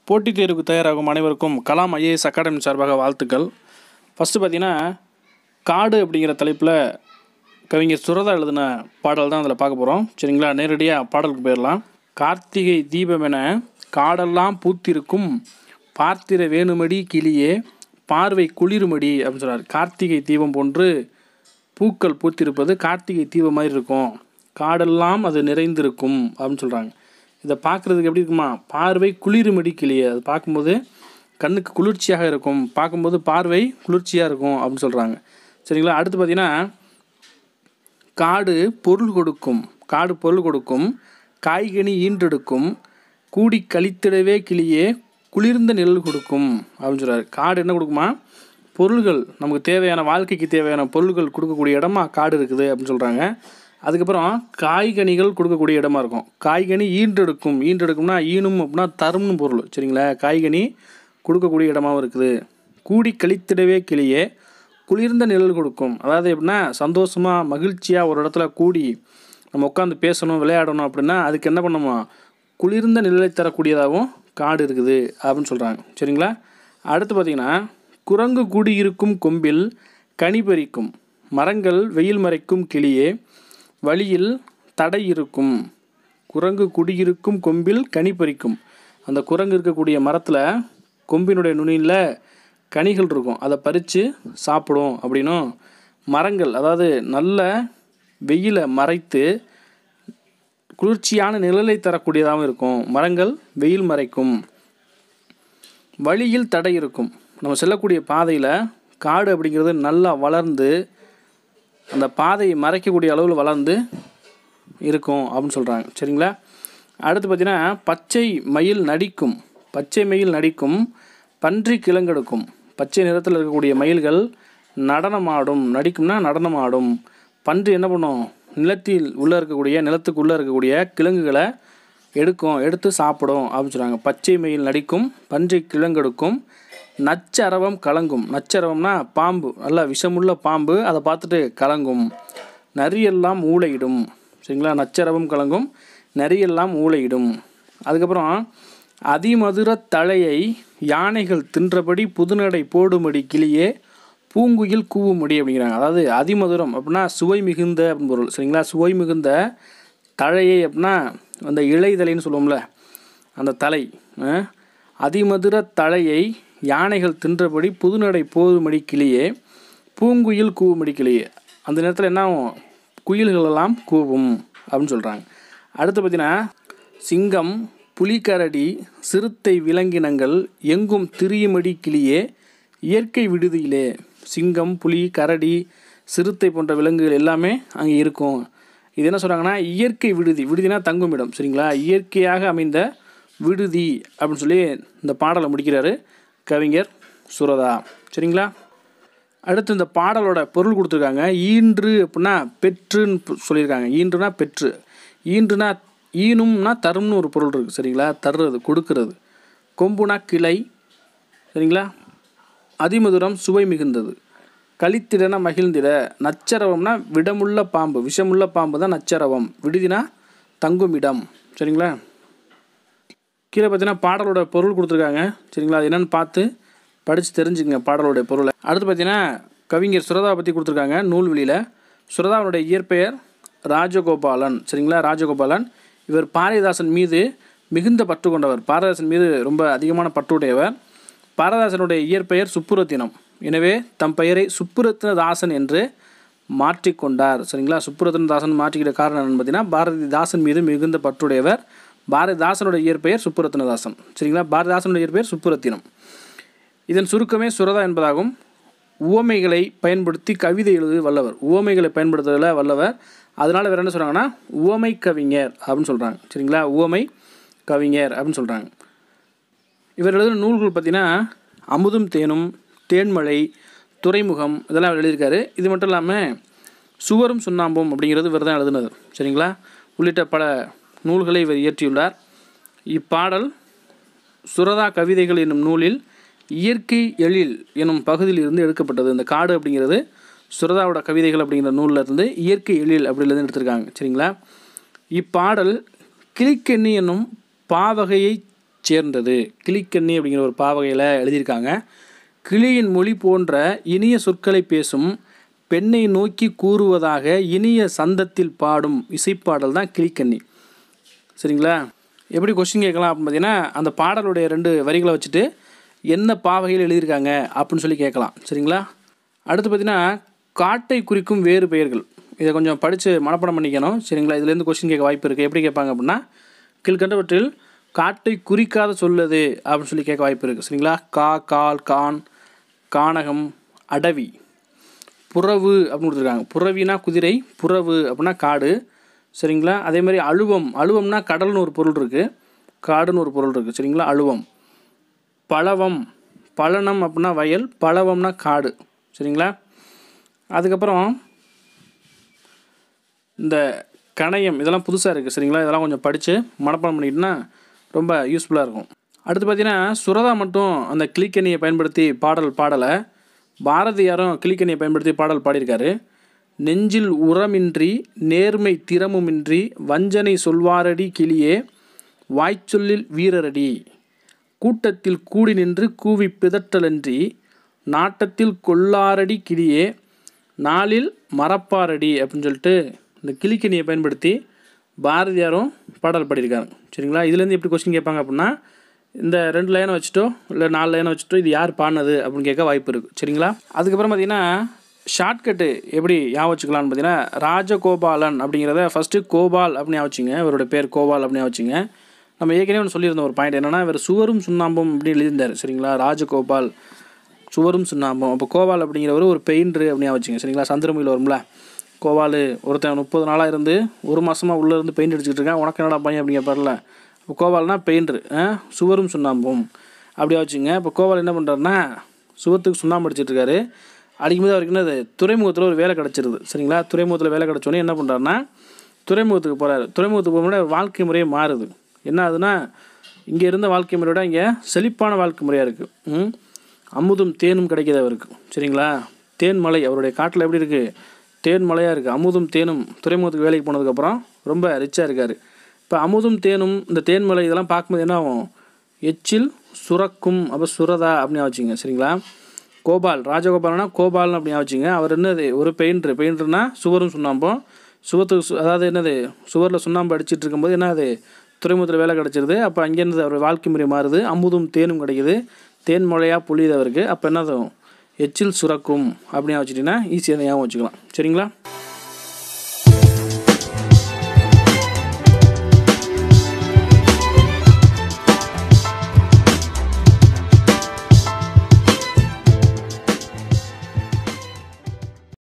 போட்டித் தேர்வுக்கு தயாராகும் அனைவருக்கும் கலாம் ஐஏஎஸ் அகாடமி சார்பாக வாழ்த்துக்கள் ஃபஸ்ட்டு பார்த்தீங்கன்னா காடு அப்படிங்கிற தலைப்பில் கவிஞர் சுரதா எழுதின பாடல் தான் அதில் பார்க்க போகிறோம் சரிங்களா நேரடியாக பாடலுக்கு போயிடலாம் கார்த்திகை தீபம் என காடெல்லாம் பூத்திருக்கும் பார்த்திர வேணுமடி கிளியே பார்வை குளிருமடி அப்படின்னு சொல்றார் கார்த்திகை தீபம் போன்று பூக்கள் பூத்திருப்பது கார்த்திகை தீபம் மாதிரி இருக்கும் காடெல்லாம் அது நிறைந்திருக்கும் அப்படின்னு சொல்கிறாங்க இதை பார்க்குறதுக்கு எப்படி இருக்குமா பார்வை குளிருமடி கிளியே அது பார்க்கும்போது கண்ணுக்கு குளிர்ச்சியாக இருக்கும் பார்க்கும்போது பார்வை குளிர்ச்சியாக இருக்கும் அப்படின்னு சொல்கிறாங்க சரிங்களா அடுத்து பார்த்தீங்கன்னா காடு பொருள் கொடுக்கும் காடு பொருள் கொடுக்கும் காய்கனி ஈன்றெடுக்கும் கூடி கழித்திடவே கிளியே குளிர்ந்த நிழல் கொடுக்கும் அப்படின்னு சொல்கிறார் காடு என்ன கொடுக்குமா பொருள்கள் நமக்கு தேவையான வாழ்க்கைக்கு தேவையான பொருள்கள் கொடுக்கக்கூடிய இடமா காடு இருக்குது அப்படின்னு சொல்கிறாங்க அதுக்கப்புறம் காய்கனிகள் கொடுக்கக்கூடிய இடமா இருக்கும் காய்கனி ஈன்றெடுக்கும் ஈன்றெடுக்கும்னா ஈனும் அப்படின்னா தரும்னு பொருள் சரிங்களா காய்கனி கொடுக்கக்கூடிய இடமாவும் இருக்குது கூடி கழித்திடவே கிளியே குளிர்ந்த நிழல் கொடுக்கும் அதாவது எப்படின்னா சந்தோஷமாக மகிழ்ச்சியாக ஒரு இடத்துல கூடி நம்ம உட்காந்து பேசணும் விளையாடணும் அப்படின்னா அதுக்கு என்ன பண்ணுமா குளிர்ந்த நிழலை தரக்கூடியதாகவும் காடு இருக்குது அப்படின்னு சொல்கிறாங்க சரிங்களா அடுத்து பார்த்திங்கன்னா குரங்கு குடியிருக்கும் கொம்பில் கனி பறிக்கும் மரங்கள் வெயில் மறைக்கும் கிளியே வழியில் தடை இருக்கும் குரங்கு குடியிருக்கும் கொம்பில் கனி பறிக்கும் அந்த குரங்கு இருக்கக்கூடிய மரத்தில் கொம்பினுடைய நுனியில் கனிகள் இருக்கும் அதை பறித்து சாப்பிடும் அப்படின்னும் மரங்கள் அதாவது நல்ல வெயிலை மறைத்து குளிர்ச்சியான நிழலை தரக்கூடியதாகவும் இருக்கும் மரங்கள் வெயில் மறைக்கும் வழியில் தடை இருக்கும் நம்ம செல்லக்கூடிய பாதையில் காடு அப்படிங்கிறது நல்லா வளர்ந்து அந்த பாதையை மறைக்கக்கூடிய அளவில் வளர்ந்து இருக்கும் அப்படின்னு சொல்கிறாங்க சரிங்களா அடுத்து பார்த்தீங்கன்னா பச்சை மயில் நடிக்கும் பச்சை மயில் நடிக்கும் பன்றி கிழங்கெடுக்கும் பச்சை நிறத்தில் இருக்கக்கூடிய மயில்கள் நடனமாடும் நடிக்கும்னா நடனமாடும் பன்றி என்ன பண்ணும் நிலத்தில் உள்ளே இருக்கக்கூடிய நிலத்துக்கு உள்ளே இருக்கக்கூடிய கிழங்குகளை எடுக்கும் எடுத்து சாப்பிடும் அப்படின்னு சொல்கிறாங்க பச்சை மயில் நடிக்கும் பன்றி கிழங்கெடுக்கும் நச்சரவம் கலங்கும் நச்சரவம்னா பாம்பு நல்லா விஷமுள்ள பாம்பு அதை பார்த்துட்டு கலங்கும் நரியெல்லாம் ஊளையிடும் சரிங்களா நச்சரவம் கலங்கும் நரியெல்லாம் ஊளையிடும் அதுக்கப்புறம் அதிமதுர தழையை யானைகள் தின்றபடி புதுநடை போடுமடி கிளியே பூங்குயில் கூவுமடி அப்படிங்கிறாங்க அதாவது அதிமதுரம் அப்படின்னா சுவை மிகுந்த அப்படின்னு பொருள் சரிங்களா சுவை மிகுந்த தழையை அப்படின்னா அந்த இலைதலைன்னு சொல்லுவோம்ல அந்த தலை அஹ், அதிமதுர தழையை யானைகள் தின்றபடி புதுநடை போதுமடி கிளியே பூங்குயில் கூவுமடி கிளியே அந்த நேரத்தில் என்ன ஆகும் குயில்கள் எல்லாம் கூவும் அப்படின்னு சொல்கிறாங்க அடுத்து பார்த்தீங்கன்னா சிங்கம் புலிகரடி சிறுத்தை விலங்கினங்கள் எங்கும் திரியுமடி கிளியே இயற்கை விடுதியிலே சிங்கம் புலி கரடி சிறுத்தை போன்ற விலங்குகள் எல்லாமே அங்கே இருக்கும் இது என்ன சொல்கிறாங்கன்னா இயற்கை விடுதி விடுதினா தங்குமிடம் சரிங்களா இயற்கையாக அமைந்த விடுதி அப்படின்னு சொல்லி இந்த பாடலை முடிக்கிறாரு கவிஞர் சுரதா சரிங்களா அடுத்து இந்த பாடலோட பொருள் கொடுத்துருக்காங்க ஈன்று அப்படின்னா பெற்றுன்னு பு- சொல்லியிருக்காங்க ஈன்றுனா பெற்று ஈன்றுனா ஈனும்னா தரும்னு ஒரு பொருள் இருக்குது சரிங்களா தர்றது கொடுக்கறது கொம்புனா கிளை சரிங்களா அதிமதுரம் சுவை மிகுந்தது கழித்திடன மகிழ்ந்திட நச்சரவம்னா விடமுள்ள பாம்பு விஷமுள்ள பாம்பு தான் நச்சரவம் விடுதினா தங்கும் இடம் சரிங்களா கீழே பார்த்தீங்கன்னா பாடலோட பொருள் கொடுத்துருக்காங்க சரிங்களா அது என்னன்னு பார்த்து படித்து தெரிஞ்சுக்கங்க பாடலோட பொருளை அடுத்து பார்த்தீங்கன்னா கவிஞர் சுரதாவை பற்றி கொடுத்துருக்காங்க நூல்வெளியில் சுரதாவுடைய இயற்பெயர் ராஜகோபாலன் சரிங்களா ராஜகோபாலன் இவர் பாரதிதாசன் மீது மிகுந்த பற்று கொண்டவர் பாரதிதாசன் மீது ரொம்ப அதிகமான பற்றுடையவர் பாரதிதாசனுடைய இயற்பெயர் சுப்புரத்தினம் எனவே தம் பெயரை சுப்புரத்தினதாசன் என்று மாற்றிக்கொண்டார் சரிங்களா சுப்புரத்தினதாசன் மாற்றிக்கிட்ட காரணம் என்னன்னு பார்த்தீங்கன்னா பாரதிதாசன் மீது மிகுந்த பற்றுடையவர் பாரதிதாசனுடைய இயற்பெயர் சுப்புரத்தினதாசன் சரிங்களா பாரதிதாசனுடைய இயற்பெயர் சுப்புரத்தினம் இதன் சுருக்கமே சுரதா என்பதாகும் உவமைகளை பயன்படுத்தி கவிதை எழுத வல்லவர் உவமைகளை பயன்படுத்துறதுல வல்லவர் அதனால வேறு என்ன சொல்கிறாங்கன்னா உவமை கவிஞர் அப்படின்னு சொல்கிறாங்க சரிங்களா உவமை கவிஞர் அப்படின்னு சொல்கிறாங்க இவர் எழுதின நூல்கள் பார்த்தீங்கன்னா அமுதும் தேனும் தேன்மழை துறைமுகம் இதெல்லாம் அவர் எழுதியிருக்காரு இது மட்டும் இல்லாமல் சுவரும் சுண்ணாம்பும் அப்படிங்கிறது இவர் தான் எழுதினது சரிங்களா உள்ளிட்ட பல நூல்களை இவர் இயற்றியுள்ளார் இப்பாடல் சுரதா கவிதைகள் என்னும் நூலில் இயற்கை எழில் எனும் பகுதியில் இருந்து எடுக்கப்பட்டது இந்த காடு அப்படிங்கிறது சுரதாவோட கவிதைகள் அப்படிங்கிற நூல்ல இருந்து இயற்கை எழில் அப்படிலேருந்து எடுத்திருக்காங்க சரிங்களா இப்பாடல் கிளிக்கெண்ணி என்னும் பாவகையை சேர்ந்தது கிளிக்கண்ணி அப்படிங்கிற ஒரு பாவகையில் எழுதியிருக்காங்க கிளியின் மொழி போன்ற இனிய சொற்களை பேசும் பெண்ணை நோக்கி கூறுவதாக இனிய சந்தத்தில் பாடும் இசைப்பாடல் தான் கிளிக்கண்ணி சரிங்களா எப்படி கொஸ்டின் கேட்கலாம் அப்படின்னு பார்த்தீங்கன்னா அந்த பாடலுடைய ரெண்டு வரிகளை வச்சுட்டு என்ன பாவகையில் எழுதியிருக்காங்க அப்படின்னு சொல்லி கேட்கலாம் சரிங்களா அடுத்து பார்த்தீங்கன்னா காட்டை குறிக்கும் வேறு பெயர்கள் இதை கொஞ்சம் படித்து மனப்பாடம் பண்ணிக்கணும் சரிங்களா இதுலேருந்து கொஸ்டின் கேட்க வாய்ப்பு இருக்குது எப்படி கேட்பாங்க அப்படின்னா கீழ்கண்டவற்றில் காட்டை குறிக்காத சொல்லுது அப்படின்னு சொல்லி கேட்க வாய்ப்பு இருக்குது சரிங்களா கா கால் கான் கானகம் அடவி புறவு அப்படின்னு கொடுத்துருக்காங்க புறவினா குதிரை புறவு அப்படின்னா காடு சரிங்களா அதே மாதிரி அழுவம் அழுவம்னா கடல்னு ஒரு பொருள் இருக்குது காடுன்னு ஒரு பொருள் இருக்குது சரிங்களா அழுவம் பழவம் பழனம் அப்படின்னா வயல் பழவம்னா காடு சரிங்களா அதுக்கப்புறம் இந்த கணையம் இதெல்லாம் புதுசாக இருக்குது சரிங்களா இதெல்லாம் கொஞ்சம் படித்து மனப்பாடம் பண்ணிக்கிட்டோன்னா ரொம்ப யூஸ்ஃபுல்லாக இருக்கும் அடுத்து பார்த்தீங்கன்னா சுரதா மட்டும் அந்த கிளிக்கணியை பயன்படுத்தி பாடல் பாடலை பாரதியாரும் கிளிக்கணியை பயன்படுத்தி பாடல் பாடியிருக்காரு நெஞ்சில் உரமின்றி நேர்மை திறமுமின்றி வஞ்சனை சொல்வாரடி கிளியே வாய்ச்சொல்லில் வீரரடி கூட்டத்தில் கூடி நின்று கூவி பிதற்றலன்றி நாட்டத்தில் கொல்லாரடி கிளியே நாளில் மறப்பாரடி அப்படின்னு சொல்லிட்டு இந்த கிளிக்கணியை பயன்படுத்தி பாரதியாரும் பாடல் பாடியிருக்காங்க சரிங்களா இதுலேருந்து எப்படி கொஸ்டின் கேட்பாங்க அப்படின்னா இந்த ரெண்டு லைனை வச்சுட்டோ இல்லை நாலு லைனை வச்சுட்டோ இது யார் பாடினது அப்படின்னு கேட்க வாய்ப்பு இருக்குது சரிங்களா அதுக்கப்புறம் பார்த்தீங்கன்னா ஷார்ட்கட்டு எப்படி ஞாபகம் வச்சுக்கலாம்னு பார்த்தீங்கன்னா ராஜகோபாலன் அப்படிங்கிறத ஃபஸ்ட்டு கோபால் அப்படின்னு வச்சுங்க இவரோட பேர் கோபால் அப்படின்னு வச்சுங்க நம்ம ஏற்கனவே ஒன்று சொல்லியிருந்தோம் ஒரு பாயிண்ட் என்னென்னா இவர் சுவரும் சுண்ணாம்பும் அப்படின்னு எழுதியிருந்தார் சரிங்களா ராஜகோபால் சுவரும் சுண்ணாம்பும் அப்போ கோபால் அப்படிங்கிறவர் ஒரு பெயிண்டரு அப்படின்னு வச்சுங்க சரிங்களா சந்திரமுகில் வரும்ல கோபால் ஒருத்தன் முப்பது நாளாக இருந்து ஒரு மாதமாக உள்ளே இருந்து பெயிண்ட் அடிச்சுட்டு இருக்கான் உனக்கு என்னடா பையன் அப்படிங்க பாருல இப்போ கோபால்னா பெயிண்டரு சுவரும் சுண்ணாம்பும் அப்படியா வச்சுங்க இப்போ கோபால் என்ன பண்ணுறாருன்னா சுவத்துக்கு சுண்ணாம்பு அடிச்சிட்டு இருக்காரு அடிக்கும்போது அவருக்கு என்ன துறைமுகத்தில் ஒரு வேலை கிடச்சிருது சரிங்களா துறைமுகத்தில் வேலை கிடச்சோன்னே என்ன பண்ணுறாருன்னா துறைமுகத்துக்கு போகிறாரு துறைமுகத்துக்கு போகும்போது அவர் வாழ்க்கை முறையே மாறுது என்ன ஆகுதுன்னா இங்கே இருந்த வாழ்க்கை முறையோட இங்கே செழிப்பான வாழ்க்கை முறையாக இருக்குது அமுதும் தேனும் கிடைக்கிது அவருக்கு சரிங்களா தேன் மலை அவருடைய காட்டில் எப்படி இருக்குது தேன் மலையாக இருக்குது அமுதும் தேனும் துறைமுகத்துக்கு வேலைக்கு போனதுக்கப்புறம் ரொம்ப ரிச்சாக இருக்கார் இப்போ அமுதும் தேனும் இந்த தேன்மலை இதெல்லாம் பார்க்கும்போது என்ன ஆகும் எச்சில் சுரக்கும் அப்போ சுரதா அப்படின்னு வச்சுங்க சரிங்களா கோபால் ராஜகோபால்னா கோபால்னு அப்படின்னு வச்சுங்க அவர் என்னது ஒரு பெயிண்டர் பெயிண்டர்னா சுவரும் சுண்ணாம்பும் சுவத்துக்கு சு- அதாவது என்னது சுவரில் சுண்ணாம்பு அடிச்சிட்டு இருக்கும்போது என்ன அது துறைமுகத்தில் வேலை கிடச்சிருது அப்போ அங்கேருந்து அவர் வாழ்க்கை முறை மாறுது அமுதும் தேனும் கிடைக்குது தேன் மழையாக பொழியுது அவருக்கு அப்போ என்னது எச்சில் சுரக்கும் அப்படின்னு வச்சுட்டிங்கன்னா ஈஸியாக ஞாபகம் வச்சுக்கலாம் சரிங்களா